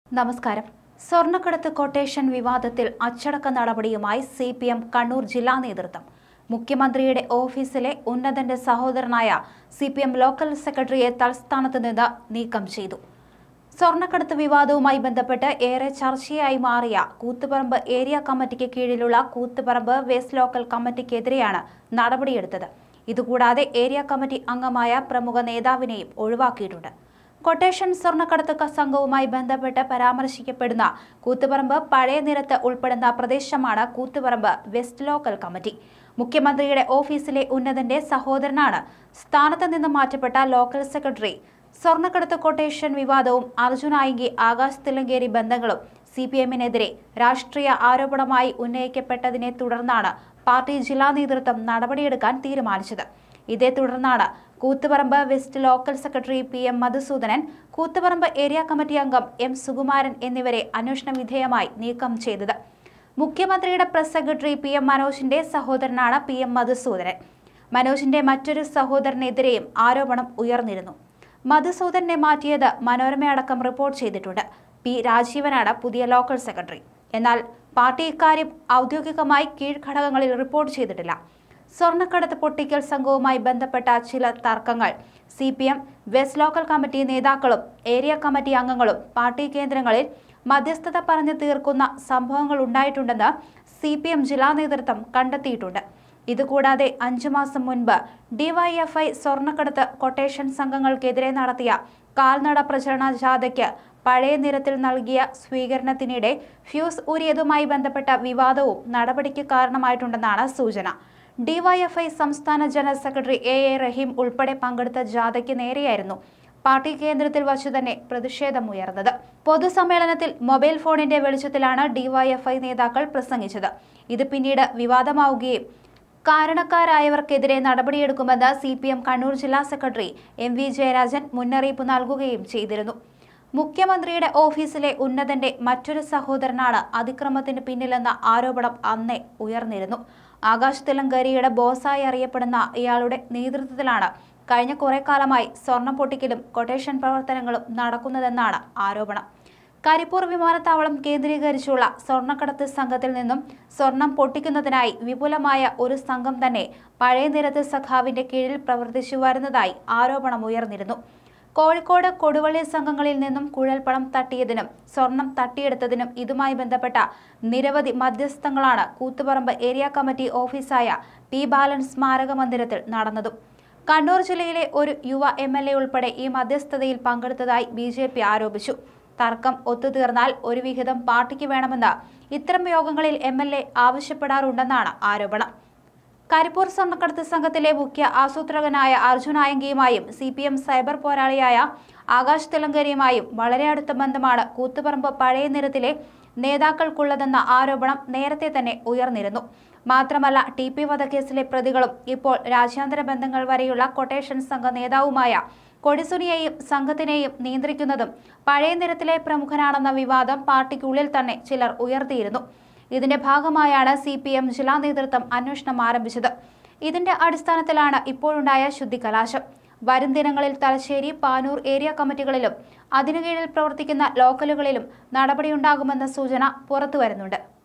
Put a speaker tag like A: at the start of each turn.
A: നമസ്കാരം സ്വർണ്ണക്കടത്ത് കൊട്ടേഷൻ വിവാദത്തിൽ അച്ചടക്ക നടപടിയുമായി സി പി എം കണ്ണൂർ ജില്ലാ നേതൃത്വം മുഖ്യമന്ത്രിയുടെ ഓഫീസിലെ ഉന്നതന്റെ സഹോദരനായ സി പി എം ലോക്കൽ സെക്രട്ടറിയെ തൽസ്ഥാനത്ത് നിന്ന് നീക്കം ചെയ്തു സ്വർണ്ണക്കടത്ത് വിവാദവുമായി ബന്ധപ്പെട്ട് ഏറെ ചർച്ചയായി മാറിയ കൂത്തുപറമ്പ് ഏരിയ കമ്മിറ്റിക്ക് കീഴിലുള്ള കൂത്തുപറമ്പ് വെസ്റ്റ് ലോക്കൽ കമ്മിറ്റിക്കെതിരെയാണ് നടപടിയെടുത്തത് ഇതുകൂടാതെ ഏരിയ കമ്മിറ്റി അംഗമായ പ്രമുഖ നേതാവിനെയും ഒഴിവാക്കിയിട്ടുണ്ട് കൊട്ടേഷൻ സ്വർണ്ണക്കടത്ത് ക- സംഘവുമായി ബന്ധപ്പെട്ട് പരാമർശിക്കപ്പെടുന്ന കൂത്തുപറമ്പ് പഴയ നിരത്ത് ഉൾപ്പെടുന്ന പ്രദേശമാണ് കൂത്തുപറമ്പ് വെസ്റ്റ് ലോക്കൽ കമ്മിറ്റി മുഖ്യമന്ത്രിയുടെ ഓഫീസിലെ ഉന്നതന്റെ സഹോദരനാണ് സ്ഥാനത്ത് നിന്ന് മാറ്റപ്പെട്ട ലോക്കൽ സെക്രട്ടറി സ്വർണ്ണക്കടത്ത് കൊട്ടേഷൻ വിവാദവും അർജുനായിങ്കി ആകാശ് തില്ലങ്കേരി ബന്ധങ്ങളും സി പി എമ്മിനെതിരെ രാഷ്ട്രീയ ആരോപണമായി ഉന്നയിക്കപ്പെട്ടതിനെ തുടർന്നാണ് പാർട്ടി ജില്ലാ നേതൃത്വം നടപടിയെടുക്കാൻ തീരുമാനിച്ചത് ഇതേ തുടർന്നാണ് Koothuparamba west local secretary P M Madhusoodanan Koothuparamba area committee അംഗം എം സുകുമാരൻ എന്നിവരെ അന്വേഷണ വിധേയമായി നീക്കം ചെയ്തത് മുഖ്യമന്ത്രിയുടെ പ്രസ് സെക്രട്ടറി പി എം മനോജിന്റെ സഹോദരനാണ് പി എം മധുസൂദനൻ മനോജിന്റെ മറ്റൊരു സഹോദരനെതിരെയും ആരോപണം ഉയർന്നിരുന്നു മധുസൂദനെ മാറ്റിയത് മനോരമയടക്കം റിപ്പോർട്ട് ചെയ്തിട്ടുണ്ട് പി രാജീവനാണ് പുതിയ ലോക്കൽ സെക്രട്ടറി എന്നാൽ പാർട്ടി ഇക്കാര്യം ഔദ്യോഗികമായി കീഴ്ഘടകങ്ങളിൽ റിപ്പോർട്ട് ചെയ്തിട്ടില്ല സ്വർണ്ണക്കടത്ത് പൊട്ടിക്കൽ സംഘവുമായി ബന്ധപ്പെട്ട ചില തർക്കങ്ങൾ C P M west local committee നേതാക്കളും ഏരിയ കമ്മിറ്റി അംഗങ്ങളും പാർട്ടി കേന്ദ്രങ്ങളിൽ മധ്യസ്ഥത പറഞ്ഞു തീർക്കുന്ന സംഭവങ്ങൾ ഉണ്ടായിട്ടുണ്ടെന്ന് സി പി എം ജില്ലാ നേതൃത്വം കണ്ടെത്തിയിട്ടുണ്ട് ഇതുകൂടാതെ അഞ്ചു മാസം മുൻപ് ഡിവൈഎഫ്ഐ സ്വർണ്ണക്കടത്ത് കൊട്ടേഷൻ സംഘങ്ങൾക്കെതിരെ നടത്തിയ കാൽനട പ്രചരണ ജാഥയ്ക്ക് പഴയ നിരത്തിൽ നൽകിയ സ്വീകരണത്തിനിടെ ഫ്യൂസ് ഊരിയതുമായി ബന്ധപ്പെട്ട വിവാദവും നടപടിക്ക് കാരണമായിട്ടുണ്ടെന്നാണ് സൂചന ഡിവൈഎഫ്ഐ സംസ്ഥാന general secretary A A Rahim ഉൾപ്പെടെ പങ്കെടുത്ത ജാഥയ്ക്ക് നേരെയായിരുന്നു പാർട്ടി കേന്ദ്രത്തിൽ വച്ചു തന്നെ പ്രതിഷേധമുയർന്നത് പൊതുസമ്മേളനത്തിൽ മൊബൈൽ ഫോണിന്റെ വെളിച്ചത്തിലാണ് ഡിവൈഎഫ്ഐ നേതാക്കൾ പ്രസംഗിച്ചത് ഇത് പിന്നീട് വിവാദമാവുകയും കാരണക്കാരായവർക്കെതിരെ നടപടിയെടുക്കുമെന്ന് സി പി എം കണ്ണൂർ ജില്ലാ സെക്രട്ടറി എം വി ജയരാജൻ മുന്നറിയിപ്പ് നൽകുകയും ചെയ്തിരുന്നു മുഖ്യമന്ത്രിയുടെ ഓഫീസിലെ ഉന്നതന്റെ മറ്റൊരു സഹോദരനാണ് അതിക്രമത്തിന് പിന്നിലെന്ന ആരോപണം അന്നേ ഉയർന്നിരുന്നു ആകാശ് തിലങ്കരിയുടെ ബോസായി അറിയപ്പെടുന്ന ഇയാളുടെ നേതൃത്വത്തിലാണ് കഴിഞ്ഞ കുറെ കാലമായി സ്വർണം പൊട്ടിക്കലും കൊട്ടേഷൻ പ്രവർത്തനങ്ങളും നടക്കുന്നതെന്നാണ് ആരോപണം കരിപ്പൂർ വിമാനത്താവളം കേന്ദ്രീകരിച്ചുള്ള സ്വർണ്ണക്കടത്ത് സംഘത്തിൽ നിന്നും സ്വർണം പൊട്ടിക്കുന്നതിനായി വിപുലമായ ഒരു സംഘം തന്നെ പഴയ നിരത്ത് സഖാവിന്റെ കീഴിൽ പ്രവർത്തിച്ചു വരുന്നതായി ആരോപണമുയർന്നിരുന്നു കോഴിക്കോട് കൊടുവള്ളി സംഘങ്ങളിൽ നിന്നും കുഴൽപ്പണം തട്ടിയതിനും സ്വർണം തട്ടിയെടുത്തതിനും ഇതുമായി ബന്ധപ്പെട്ട നിരവധി മധ്യസ്ഥങ്ങളാണ് കൂത്തുപറമ്പ് ഏരിയ കമ്മിറ്റി ഓഫീസായ പി ബാലൻ സ്മാരക മന്ദിരത്തിൽ നടന്നതും കണ്ണൂർ ജില്ലയിലെ ഒരു യുവ എം എൽ എ ഉൾപ്പെടെ ഈ മധ്യസ്ഥതയിൽ പങ്കെടുത്തതായി ബി ജെ പി ആരോപിച്ചു തർക്കം ഒത്തുതീർന്നാൽ ഒരു വിഹിതം പാർട്ടിക്ക് വേണമെന്ന് ഇത്തരം യോഗങ്ങളിൽ എം എൽ എ ആവശ്യപ്പെടാറുണ്ടെന്നാണ് ആരോപണം കരിപ്പൂർ സ്വർണ്ണക്കടത്ത് സംഘത്തിലെ മുഖ്യ ആസൂത്രകനായ അർജുൻ ആയങ്കിയുമായും സി പി എം സൈബർ പോരാളിയായ ആകാശ് തിലങ്കരിയുമായും വളരെ അടുത്ത ബന്ധമാണ് കൂത്തുപറമ്പ് പഴയ നിരത്തിലെ നേതാക്കൾക്കുള്ളതെന്ന ആരോപണം നേരത്തെ തന്നെ ഉയർന്നിരുന്നു മാത്രമല്ല ടി പി വധക്കേസിലെ പ്രതികളും ഇപ്പോൾ രാജ്യാന്തര ബന്ധങ്ങൾ വരെയുള്ള കൊട്ടേഷൻ സംഘ നേതാവുമായ കൊടിസുനിയെയും സംഘത്തിനെയും നിയന്ത്രിക്കുന്നതും പഴയ നിരത്തിലെ പ്രമുഖനാണെന്ന വിവാദം പാർട്ടിക്കുള്ളിൽ തന്നെ ചിലർ ഉയർത്തിയിരുന്നു ഇതിന്റെ ഭാഗമായാണ് സി പി എം ജില്ലാ നേതൃത്വം അന്വേഷണം ആരംഭിച്ചത് ഇതിന്റെ അടിസ്ഥാനത്തിലാണ് ഇപ്പോഴുണ്ടായ ശുദ്ധികലാശം വരും ദിനങ്ങളിൽ തലശ്ശേരി പാനൂർ ഏരിയ കമ്മിറ്റികളിലും അതിനു കീഴിൽ പ്രവർത്തിക്കുന്ന ലോക്കലുകളിലും നടപടിയുണ്ടാകുമെന്ന സൂചന പുറത്തുവരുന്നുണ്ട്